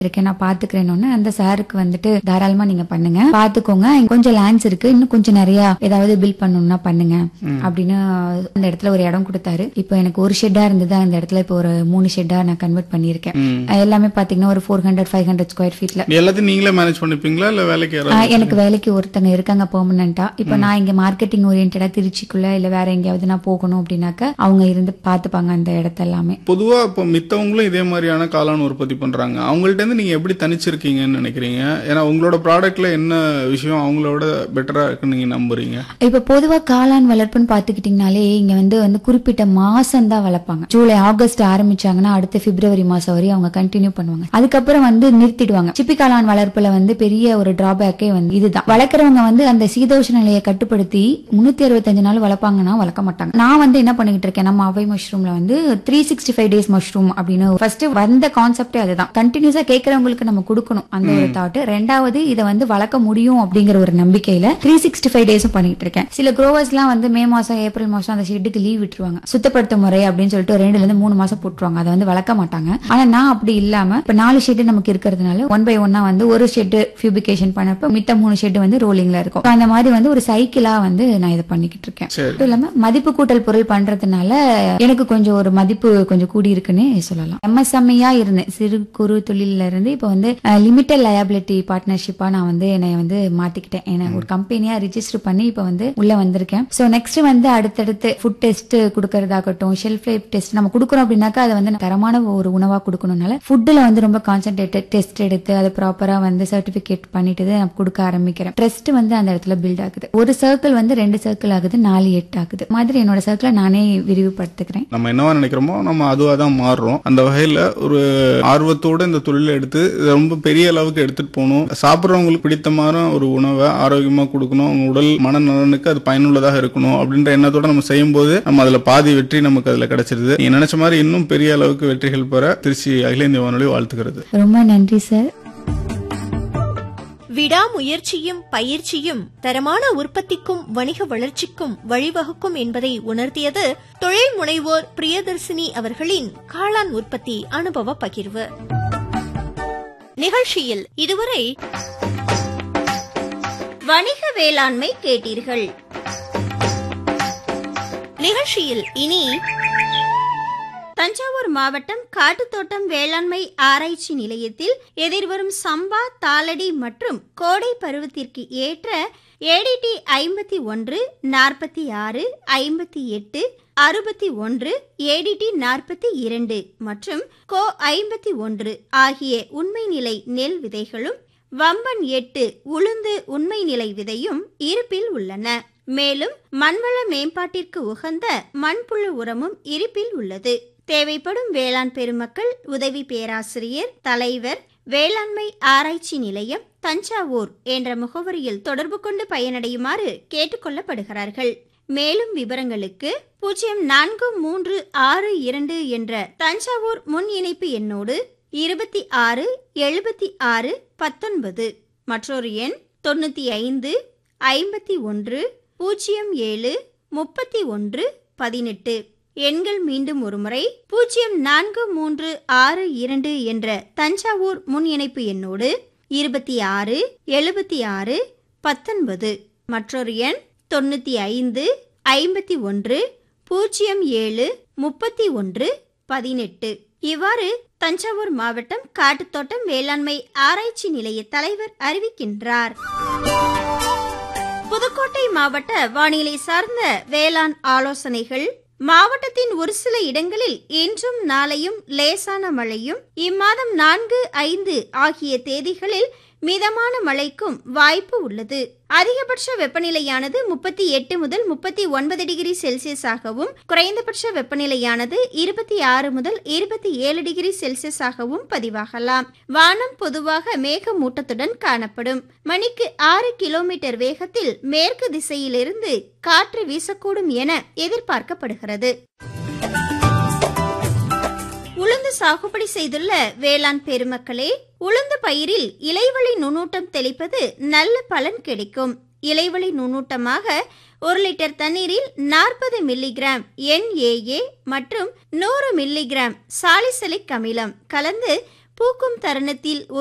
இருக்கேன் நான் பாத்துக்கிறேன்னு அந்த சாருக்கு வந்துட்டு தாராளமா நீங்க பண்ணுங்க பாத்துக்கோங்க கொஞ்சம் லேண்ட்ஸ் இருக்கு இன்னும் கொஞ்சம் நிறைய ஏதாவது பில் பண்ணணும்னா பண்ணுங்க அப்படின்னு அந்த இடத்துல ஒரு இடம் கொடுத்தாரு இப்போ எனக்கு ஒரு ஷெட்டா இருந்தது அந்த இடத்துல இப்போ ஒரு மூணு ஷெட்டா நான் கன்வெர்ட் பண்ணிருக்கேன் எல்லாமே பாத்தீங்கன்னா ஒரு four hundred five hundred square ஃபீட்ல எல்லாத்தையும் நீங்களே மேனேஜ் பண்ணிப்பீங்களா இல்ல வேலைக்கு ஆஹ் யாராவது எனக்கு வேலைக்கு ஒருத்தங்க இருக்காங்க பெர்மனண்டா இப்போ நான் இங்க மார்க்கெட்டிங் ஓரியன்டா திருச்சிக்குள்ள இல்ல வேற எங்கேயாவது நான் போகணும் அப்படின்னாக்க அவங்க இருந்து பாத்துப்பாங்க அந்த இடத்த எல்லாமே பொதுவா இப்போ மித்தவங்களும் இதே மாதிரியான காளான் உற்பத்தி பண்றாங்க அவங்கள்ட்ட இருந்து நீங்க எப்படி தனிச்சிருக்கீங்கன்னு நினைக்கிறீங்க ஏன்னா உங்களோட ப்ராடக்ட்ல என்ன விஷயம் அவங்களோட பெட்டரா இருக்குன்னு நீங்க நம்புறீங்க இப்ப பொதுவா காளான் வளர்ப்புன்னு பாத்துக்கிட்டீங்கனாலே இங்க வந்து வந்து குறிப்பிட்ட மாசம் தான் வளர்ப்பாங்க ஜூலை ஆகஸ்ட் ஆரம்பிச்சாங்கன்னா அடுத்த பிப்ரவரி மாசம் வரையும் அவங்க கண்டினியூ பண்ணுவாங்க அதுக்கப்புறம் வந்து நிறுத்திடுவாங்க சிப்பி காளான் வளர்ப்புல வந்து பெரிய ஒரு டிராபேக்கே வந்து இதுதான் வளர்க்குறவங்க வந்து அந்த சீதோஷ நிலையை கட்டுப்படுத்தி முன்னூத்தி அறுபத்தஞ்சு நாள் வளர்ப்பாங்கன்னா வளர்க்க மாட்டாங்க நான் வந்து என்ன பண்ணிட்டு இருக்கேன் நம்ம அவை மஷ்ரூம்ல வந்து three sixty five days mushroom அப்படின்னு ஃபர்ஸ்ட் வந்த கான்செப்டே அதுதான் கண்டினியூஸா கேட்கறவங்களுக்கு நம்ம கொடுக்கணும் அந்த ஒரு தாட் ரெண்டாவது இதை வந்து வளர்க்க முடியும் அப்படிங்கிற ஒரு நம்பிக்கையில த்ரீ சிக்ஸ்டி ஃபைவ் டேஸும் பண்ணிட்டு இருக்கேன் சில க்ரோவர்ஸ் எல்லாம் வந்து மே மாசம் ஏப்ரல் மாசம் அந்த ஷெட்டுக்கு லீவ் விட்டுருவாங்க சுத்தப்படுத்தும் முறை அப்படின்னு சொல்லிட்டு ஒரு ரெண்டுல இருந்து மூணு மாசம் போட்டுருவாங்க அதை வந்து வளர்க்க மாட்டாங்க ஆனா நான் அப்படி இல்லாம இப்ப நாலு ஷெட் நமக்கு இருக்கிறதுனால ஒன் பை ஒன்னா வந்து ஒரு ஷெட் பியூபிகேஷன் பண்ணப்ப மித்த மூணு ஷெட் வந்து ரோலிங்ல இருக்கும் So அந்த மாதிரி வந்து ஒரு சைக்கிளா வந்து நான் இதை பண்ணிக்கிட்டு இருக்கேன் சரி மட்டும் இல்லாம மதிப்பு கூட்டல் பொருள் பண்றதுனால எனக்கு கொஞ்சம் ஒரு மதிப்பு கொஞ்சம் கூடி இருக்குன்னு சொல்லலாம் எம்எஸ்எம்இயா இருந்தேன் சிறு குறு தொழில இருந்து இப்ப வந்து லிமிட்டட் லயபிலிட்டி பார்ட்னர்ஷிப்பா நான் வந்து என்னை வந்து மாத்திக்கிட்டேன் என்ன ஒரு கம்பெனியா ரிஜிஸ்டர் பண்ணி இப்ப வந்து உள்ள வந்திருக்கேன் சோ நெக்ஸ்ட் வந்து அடுத்தடுத்து ஃபுட் டெஸ்ட் கொடுக்கறதாகட்டும் ஷெல்ஃப் லைஃப் டெஸ்ட் நம்ம கொடுக்குறோம் அப்படின்னாக்கா அதை வந்து தரமான ஒரு உணவா கொடுக்கணும்னால ஃபுட்ல வந்து ரொம்ப கான்சென்ட்ரேட்டட் டெஸ்ட் எடுத்து அதை ப்ராப்பரா வந்து சர்டிபிகேட் பண்ணிட்டு தான் நான் கொடுக்க ஆரம்பிக்கிறேன் ட்ரஸ்ட் வந்து அந்த இடத்துல பில்ட் ஆகுது ஒரு சர்க்கிள் வந்து ரெண்டு சர்க்கிள் ஆகுது நாலு எட்டு ஆகுது மாதிரி என்னோட சர்க்கிளை நானே விரிவுபடுத்துக்கிறேன் நம்ம என்னவா நினைக்கிறோமோ நம்ம அதுவா தான் மாறுறோம் அந்த வகையில ஒரு ஆர்வத்தோட இந்த தொழிலை எடுத்து இதை ரொம்ப பெரிய அளவுக்கு எடுத்துட்டு போகணும் சாப்பிட்றவங்களுக்கு பிடித்தமான ஒரு உணவை ஆரோக்கியமா கொடுக்கணும் அவங்க உடல் மனநலனுக்கு அது பயனுள்ளதாக இருக்கணும் அப்படின்ற எண்ணத்தோட நம்ம செய்யும்போது நம்ம அதுல பாதி வெற்றி நமக்கு அதுல கிடைச்சிருது நீங்க நினைச்ச மாதிரி இன்னும் பெரிய அளவுக்கு வெற்றிகள் பெற திருச்சி அகில இந்திய வானொலி வாழ்த்துக்கிறது ரொம்ப நன்றி சார் விடாமுயற்சியும் பயிற்சியும் தரமான உற்பத்திக்கும் வணிக வளர்ச்சிக்கும் வழிவகுக்கும் என்பதை உணர்த்தியது தொழில் முனைவோர் பிரியதர்சினி அவர்களின் காளான் உற்பத்தி அனுபவ பகிர்வு நிகழ்ச்சியில் இதுவரை வணிக வேளாண்மை கேட்டீர்கள் நிகழ்ச்சியில் இனி தஞ்சாவூர் மாவட்டம் காட்டுத்தோட்டம் வேளாண்மை ஆராய்ச்சி நிலையத்தில் எதிர்வரும் சம்பா தாளடி மற்றும் கோடை பருவத்திற்கு ஏற்ற ஏடிடி ஐம்பத்தி ஒன்று நாற்பத்தி ஆறு ஐம்பத்தி எட்டு அறுபத்தி ஒன்று ஏடிடி நாற்பத்தி இரண்டு மற்றும் கோ ஐம்பத்தி ஒன்று ஆகிய உண்மை நிலை நெல் விதைகளும் வம்பன் எட்டு உளுந்து உண்மை நிலை விதையும் இருப்பில் உள்ளன மேலும் மண்வள மேம்பாட்டிற்கு உகந்த மண்புழு உரமும் இருப்பில் உள்ளது தேவைப்படும் வேளாண் பெருமக்கள் உதவி பேராசிரியர் தலைவர் வேளாண்மை ஆராய்ச்சி நிலையம் தஞ்சாவூர் என்ற முகவரியில் தொடர்பு கொண்டு பயனடையுமாறு கேட்டுக்கொள்ளப்படுகிறார்கள் மேலும் விவரங்களுக்கு பூஜ்ஜியம் நான்கு மூன்று ஆறு இரண்டு என்ற தஞ்சாவூர் முன் இணைப்பு எண்ணோடு இருபத்தி ஆறு எழுபத்தி ஆறு பத்தொன்பது மற்றொரு எண் தொண்ணூத்தி ஐந்து ஐம்பத்தி ஒன்று பூஜ்ஜியம் ஏழு முப்பத்தி ஒன்று பதினெட்டு எண்கள் மீண்டும் ஒருமுறை பூஜ்ஜியம் நான்கு மூன்று ஆறு இரண்டு என்ற தஞ்சாவூர் முன் இணைப்பு எண்ணோடு இருபத்தி ஆறு எழுபத்தி ஆறு பத்தொன்பது மற்றொரு எண் தொண்ணூத்தி ஐந்து ஐம்பத்தி ஒன்று பூஜ்ஜியம் ஏழு முப்பத்தி ஒன்று பதினெட்டு இவ்வாறு தஞ்சாவூர் மாவட்டம் காட்டுத்தோட்டம் வேளாண்மை ஆராய்ச்சி நிலைய தலைவர் அறிவிக்கின்றார் புதுக்கோட்டை மாவட்ட வானிலை சார்ந்த வேளாண் ஆலோசனைகள் மாவட்டத்தின் ஒரு சில இடங்களில் இன்றும் நாளையும் லேசான மழையும் இம்மாதம் நான்கு ஐந்து ஆகிய தேதிகளில் மிதமான மழைக்கும் வாய்ப்பு உள்ளது அதிகபட்ச வெப்பநிலையானது முப்பத்தி எட்டு முதல் முப்பத்தி ஒன்பது டிகிரி செல்சியஸாகவும் குறைந்தபட்ச வெப்பநிலையானது இருபத்தி ஆறு முதல் இருபத்தி ஏழு டிகிரி செல்சியஸாகவும் பதிவாகலாம் வானம் பொதுவாக மேகமூட்டத்துடன் காணப்படும் மணிக்கு ஆறு கிலோமீட்டர் வேகத்தில் மேற்கு திசையிலிருந்து காற்று வீசக்கூடும் என எதிர்பார்க்கப்படுகிறது உளுந்து சாகுபடி செய்துள்ள வேளாண் பெருமக்களே உளுந்து பயிரில் இலைவழி நுண்ணூட்டம் தெளிப்பது நல்ல பலன் கிடைக்கும் இலைவழி நுண்ணூட்டமாக ஒரு லிட்டர் தண்ணீரில் நாற்பது மில்லிகிராம் என்ஏஏ மற்றும் நூறு மில்லிகிராம் சாலிசலிக் அமிலம் கலந்து பூக்கும் தருணத்தில்